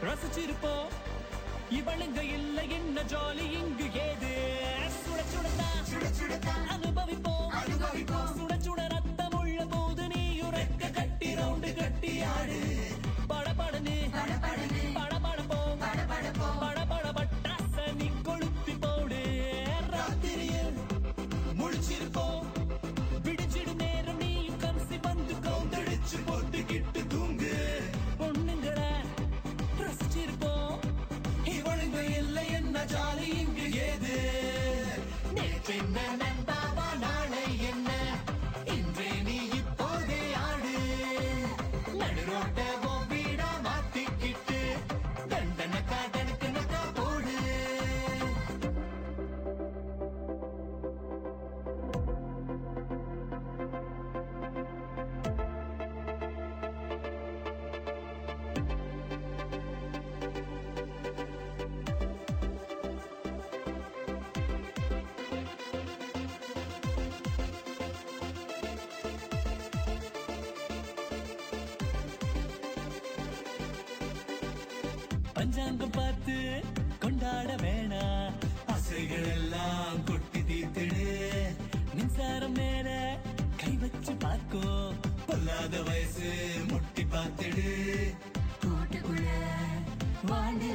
ரசிச்சிருப்போம் இவளுங்க இல்ல என்ன ஜாலி இங்கு ஏது சுட சுடத்தான் சுட சுடத்தான் அனுபவிப்போம் அனுபவிப்போம். சுட சுட ரத்தம் உள்ள போது நீ உரைக்க கட்டி ரவுண்டு கட்டி ஆடு படபடனு படபடன்னு படபடப்போம் படபடப்போம் படபட பட்டாச நீ கொளுத்தி போடு ராத்திரியில் முழிச்சிருப்போம் விடிச்சிடு நேரம் நீ கம்சி வந்து கவுந்தடிச்சு போட்டுக்கிட்டு தூங்கு பொண்ணுங்கள ரசிச்சிருப்போம் இவளுங்க இல்லை என்ன ஜாலி இங்கு ஏது நேற்று என்ன நண்பாவா நாளை என்ன இன்றே நீ இப்போதே ஆடு நடுரோட்ட உன் வீடா மாத்திக்கிட்டு தண்டனை காதலுக்கு நக்கா போடு பஞ்சாங்கம் பார்த்து கொண்டாட வேணாம் ஆசைகள் எல்லாம் கொட்டி தீர்த்திடு மின்சாரம் மேல கை வச்சு பார்க்கும் பொல்லாத வயசு முட்டி பார்த்திடு கூட்டுக்குள்ள வாழ்ந்து